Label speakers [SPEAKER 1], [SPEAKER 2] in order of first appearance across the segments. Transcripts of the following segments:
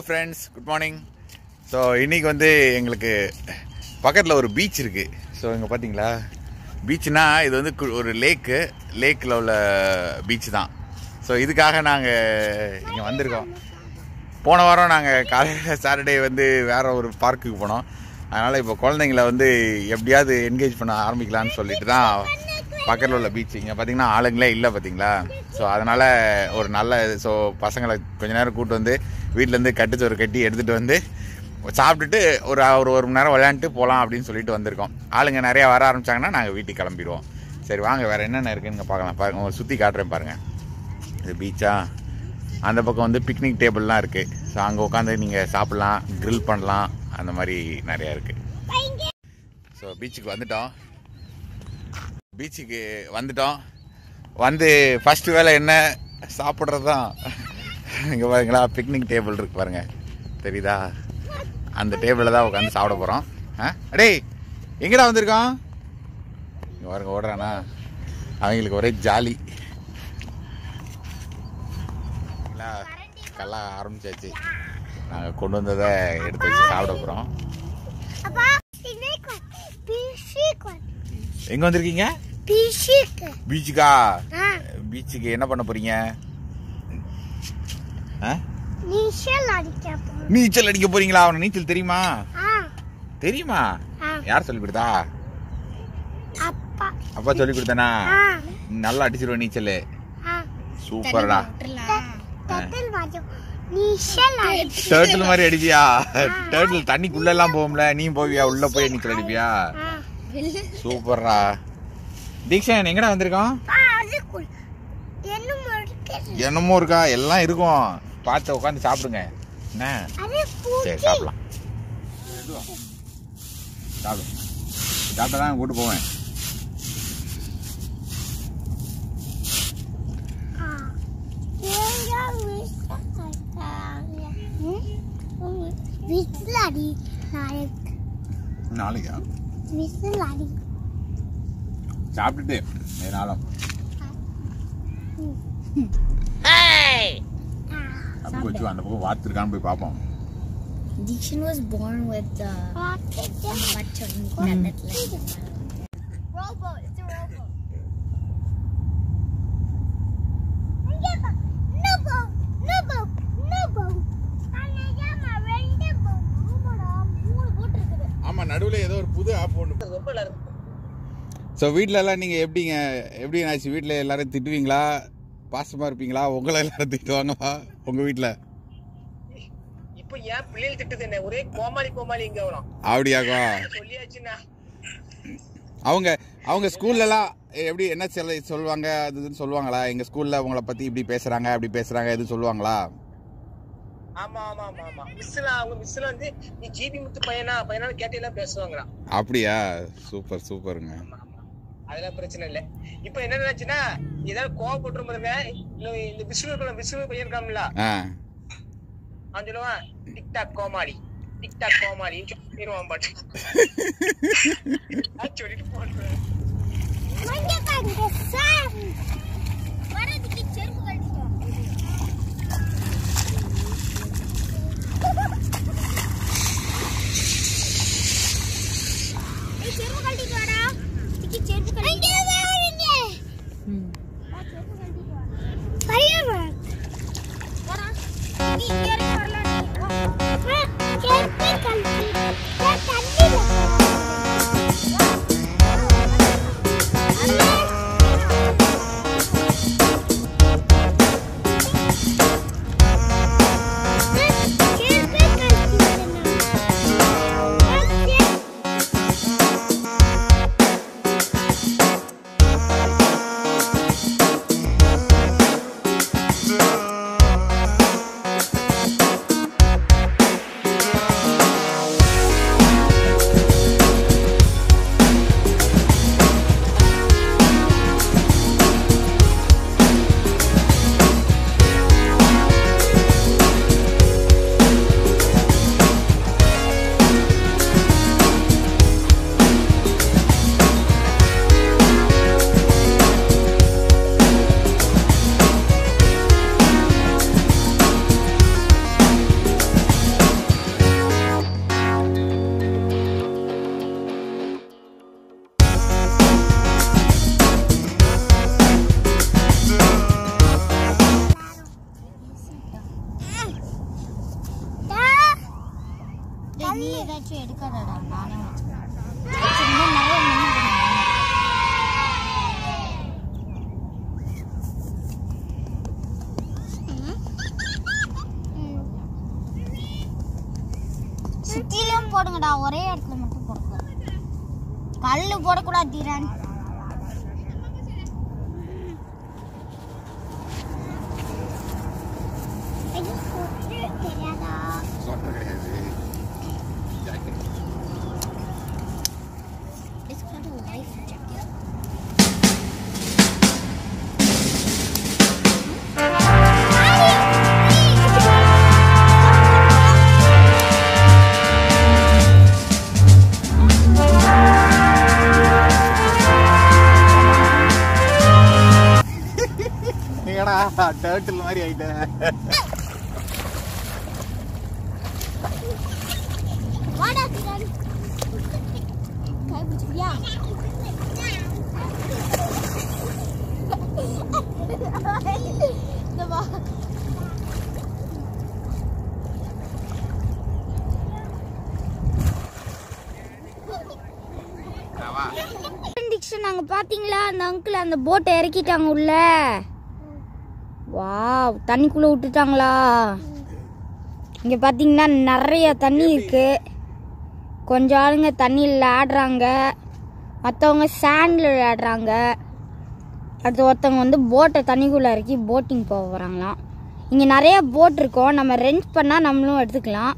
[SPEAKER 1] Friends good morning so இன்னைக்கு வந்து எங்களுக்கு பக்கத்தில் ஒரு பீச் இருக்குது ஸோ இங்கே பார்த்தீங்களா பீச்னா இது வந்து கு- ஒரு லேக்கு லேக்கில் உள்ள பீச் தான் ஸோ இதுக்காக நாங்கள் இங்கே வந்திருக்கோம் போன வாரம் நாங்கள் காலையில் சாட்டர்டே வந்து வேற ஒரு பார்க்குக்கு போனோம் அதனால் இப்போ குழந்தைங்கள வந்து எப்படியாவது என்கேஜ் பண்ண ஆரம்பிக்கலாம்னு சொல்லிட்டு தான் பக்கத்தில் உள்ள பீச் இங்கே பார்த்தீங்கன்னா ஆளுங்களே இல்லை பார்த்தீங்களா ஸோ அதனால் ஒரு நல்ல ஸோ பசங்களை கொஞ்ச நேரம் கூட்டு வந்து வீட்டிலேருந்து கட்டுச்சோறு கட்டி எடுத்துகிட்டு வந்து சாப்பிட்டுட்டு ஒரு ஒரு ஒரு மணி நேரம் விளையாண்டுட்டு போகலாம் அப்படின்னு சொல்லிட்டு வந்திருக்கோம் ஆளுங்க நிறையா வர ஆரம்பிச்சாங்கன்னா நாங்கள் வீட்டுக்கு கிளம்பிடுவோம் சரி வாங்க வேறு என்னென்ன இருக்குன்னு பார்க்கலாம் பாருங்க சுற்றி காட்டுறேன் பாருங்கள் இது பீச்சா அந்த பக்கம் வந்து பிக்னிக் டேபிள்லாம் இருக்குது ஸோ அங்கே உட்காந்து நீங்கள் சாப்பிட்லாம் grill பண்ணலாம் அந்த மாதிரி நிறையா இருக்குது ஸோ பீச்சுக்கு வந்துட்டோம் பீச்சுக்கு வந்துட்டோம் வந்து ஃபஸ்ட்டு வேலை என்ன சாப்பிட்றது தான் இங்கே பாருங்களா பிக்னிக் டேபிள் இருக்கு பாருங்க தெரியுதா அந்த டேபிளில் தான் உட்காந்து சாப்பிட போகிறோம் ஆ அடே எங்கடா வந்திருக்கோம் இங்கே பாருங்க ஓடுறானா அவங்களுக்கு ஒரே ஜாலி இல்லைங்களா, கல்ல ஆரம்பிச்சாச்சு நாங்கள் கொண்டு வந்ததை எடுத்து வச்சு சாப்பிட போகிறோம்
[SPEAKER 2] அப்பா இன்னைக்கு பிஷிக்கு
[SPEAKER 1] எங்கே வந்திருக்கீங்க
[SPEAKER 2] பிஷிக்கு
[SPEAKER 1] பீச்சுக்கா
[SPEAKER 2] ஆ
[SPEAKER 1] பீச்சுக்கு என்ன பண்ண போறீங்க ஆ?
[SPEAKER 2] நீச்சல் அடிக்க போறோம்
[SPEAKER 1] நீச்சல் அடிக்க போறீங்களா அவனுக்கு நீச்சல் தெரியுமா
[SPEAKER 2] ஆ
[SPEAKER 1] தெரியுமா
[SPEAKER 2] ஆ
[SPEAKER 1] யார் சொல்லி கொடுத்தா
[SPEAKER 2] அப்பா
[SPEAKER 1] அப்பா சொல்லி கொடுத்தானா
[SPEAKER 2] ஆ
[SPEAKER 1] நல்லா அடிச்சிருவ நீச்சல்
[SPEAKER 2] ஆ
[SPEAKER 1] சூப்பர்டா
[SPEAKER 2] தட்டில் வாஜம் நீச்சல் அடிக்க
[SPEAKER 1] டேர்ட்டில் மாதிரி அடிப்பியா டேர்ட்டில் தண்ணிக்குள்ள எல்லாம் போகும்ல நீ போவியா உள்ள போய் நீச்சல் அடிப்பியா
[SPEAKER 2] ஆ
[SPEAKER 1] சூப்பர்ரா தீக்ஷன் எங்கடா வந்திருக்கோம்
[SPEAKER 2] அப்பா அதுக்குள் என்ன இருக்கு
[SPEAKER 1] என்னமோ இருக்கா எல்லாம் இருக்கும் பார்த்து உட்காந்து சாப்பிடுங்க என்ன
[SPEAKER 2] அது
[SPEAKER 1] சரி
[SPEAKER 2] பூச்சி
[SPEAKER 1] சாப்பிடலாம் சாப்பிடு சாப்பிட்டா தான் கூட்டு போவேன்
[SPEAKER 2] ஆ ஏங்க விசக்காங்க ம் விசில் அடி நாளைக்கு
[SPEAKER 1] நாளைக்கா
[SPEAKER 2] விசில் அடி
[SPEAKER 1] சாப்பிட்டுட்டு ஏனாலும்
[SPEAKER 2] ஆ
[SPEAKER 1] அப்படி வச்சு அந்த பக்கம் வாத்துருக்கான்னு போய் பார்ப்போம்
[SPEAKER 3] Dikshan was born with the button that
[SPEAKER 2] Rowboat, it's a rowboat. No boat, no boat, no boat. அன்னைக்கு ரெண்டு boat. மூணு boat இருக்குது.
[SPEAKER 1] ஆமா நடுவில் ஏதோ ஒரு புது ஆப் ஒன்று ஸோ வீட்டில எல்லாம் நீங்க எப்படிங்க எப்படி ஆச்சு வீட்டில் எல்லாரும் திட்டுவீங்களா பாசமா இருப்பீங்களா உங்களை எல்லாரும் திட்டுவாங்களா உங்க வீட்டில்
[SPEAKER 4] இப்ப ஏன் பிள்ளைகள் திட்டுது என்ன ஒரே கோமாளி கோமாளி இங்க வரும்
[SPEAKER 1] அப்படியாக்கா
[SPEAKER 4] சொல்லியாச்சுன்னா
[SPEAKER 1] அவங்க அவங்க ஸ்கூல்லலாம் எப்படி என்ன சொல்ல சொல்லுவாங்க அது இதுன்னு சொல்லுவாங்களா எங்க ஸ்கூல்ல உங்களை பத்தி இப்படி பேசுறாங்க அப்படி பேசுறாங்க எதுவும் சொல்லுவாங்களா
[SPEAKER 4] ஆமா ஆமா ஆமா ஆமா மிஸ்ல அவங்க மிஸ்ல வந்து நீ ஜிபி முத்து பையனா பையனா கேட்டு எல்லாம் பேசுவாங்களா
[SPEAKER 1] அப்படியா சூப்பர் சூப்பருங்க
[SPEAKER 4] ஆமா ஆமா அதெல்லாம் பிரச்சனை இல்ல இப்ப என்ன நினைச்சுன்னா ஏதாவது கோவப்பட்டு பாருங்க இல்ல இந்த விஷ்ணு இருக்கலாம் விஷ்ணு பையன் இருக்கான்ல
[SPEAKER 1] ஆ
[SPEAKER 4] அவன் சொல்லுவான் டிக்டாக் கோமாளி டிக்டாக் கோமாளின்னு சொல்லிடுவான் பாட்டு அது சொல்லிட்டு போட்டுருவேன்
[SPEAKER 2] மஞ்சக்காரங்க சார். வரதுக்கு செருப்பு கழட்டிட்டு வா. ஏய், செருப்பு கழட்டிட்டு வாடா. சிக்கி, செருப்பு கழட்டிட்டு வா. வா, செருப்பு கழட்டிட்டு வா. பையன் வா. வாடா. சிக்கி, இங்க இறங்கி வரலாம் நீ. வா. வா, செருப்பை கழட்டி. வா, தண்ணில போ.
[SPEAKER 3] இல்லடா நானே வச்சுக்கிறேன் வச்சிருந்தா நிறைய மண்ணு போடணும். சுத்திலும் போடுங்கடா ஒரே இடத்துல மட்டும் போடக்கூடாது கல்லு போடக்கூடாது தீரன்
[SPEAKER 2] தெரியாதா
[SPEAKER 1] சொன்ன கிடையாது jacket
[SPEAKER 3] It's called a life jacket.
[SPEAKER 1] ஏடா டேர்ட்டில் மாதிரி ஆயிட்டேன்
[SPEAKER 3] வாடா தீரன் கை பிடிச்சியா இந்த வா நாங்க பாத்தீங்களா அந்த அங்கிள் அந்த போட்டை இறக்கிட்டாங்க உள்ள வாவ் தண்ணிக்குள்ள விட்டுட்டாங்களா இங்க பாத்தீங்கன்னா நிறைய தண்ணி இருக்கு கொஞ்சம் ஆளுங்க தண்ணியில் விளையாடுறாங்க மற்றவங்க சாண்டில் விளையாடுறாங்க அடுத்து ஒருத்தவங்க வந்து போட்டை தண்ணிக்குள்ளே இறக்கி போட்டிங் போக போகிறாங்களாம் இங்கே நிறைய போட் இருக்கும் நம்ம ரெண்ட் பண்ணால் நம்மளும் எடுத்துக்கலாம்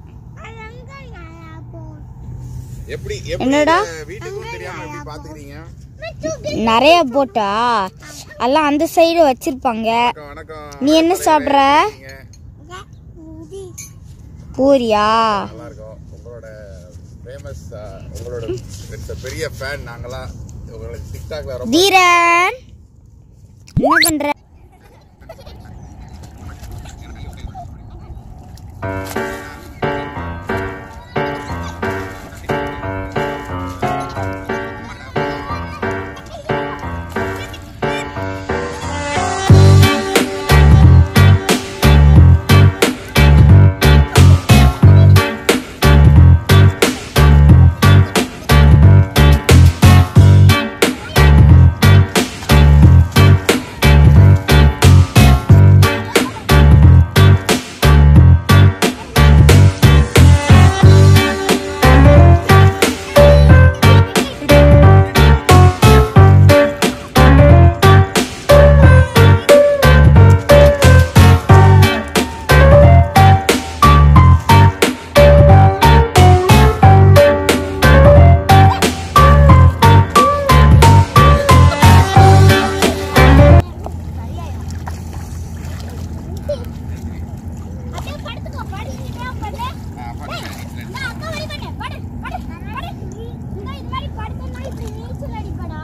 [SPEAKER 1] எப்படி
[SPEAKER 3] என்னடா?
[SPEAKER 1] வீட்டுக்கும் தெரியாம எப்படி பாத்துக்கிறீங்க
[SPEAKER 3] நிறைய போட்டா எல்லாம் அந்த சைடு வச்சிருப்பாங்க
[SPEAKER 1] வணக்கம் வணக்கம்
[SPEAKER 3] நீ என்ன சாப்பிட்ற பூரியா
[SPEAKER 1] நல்லா இருக்கும் உங்களோட ஃபேமஸ் உங்களோட it's a பெரிய ஃபேன் நாங்களாம் உங்களுக்கு டிக்டாக்ல ரொம்ப
[SPEAKER 3] தீரன் என்ன பண்ற
[SPEAKER 2] அப்படியே படுத்துக்கோ படுத்துக்கிட்டே படு இந்த அக்கா வழி பண்ணு படு படு படு இந்த இது மாதிரி படுத்தனா இப்படி நீச்சல் அடிப்படா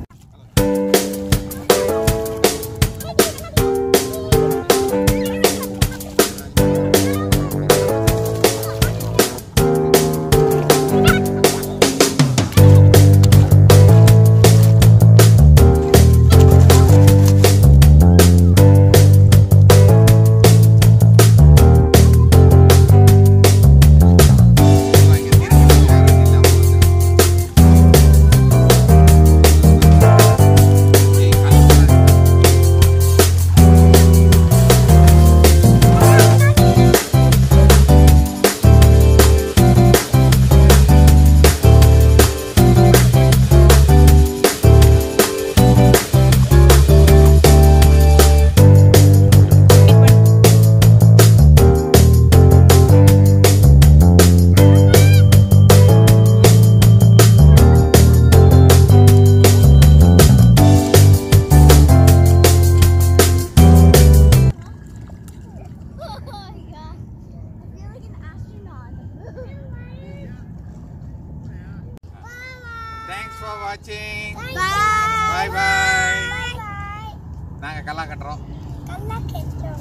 [SPEAKER 1] தேங்க்ஸ் ஃபார் வாட்சிங்
[SPEAKER 2] பாய்
[SPEAKER 1] பை பை நாங்க கல்லா கட்டுறோம்
[SPEAKER 2] கல்லா கெட்டோம்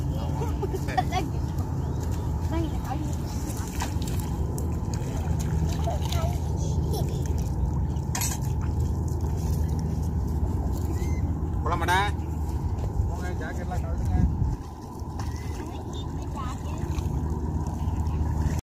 [SPEAKER 1] குழம்படா உங்க ஜாக்கெட்லாம் கழட்டுங்க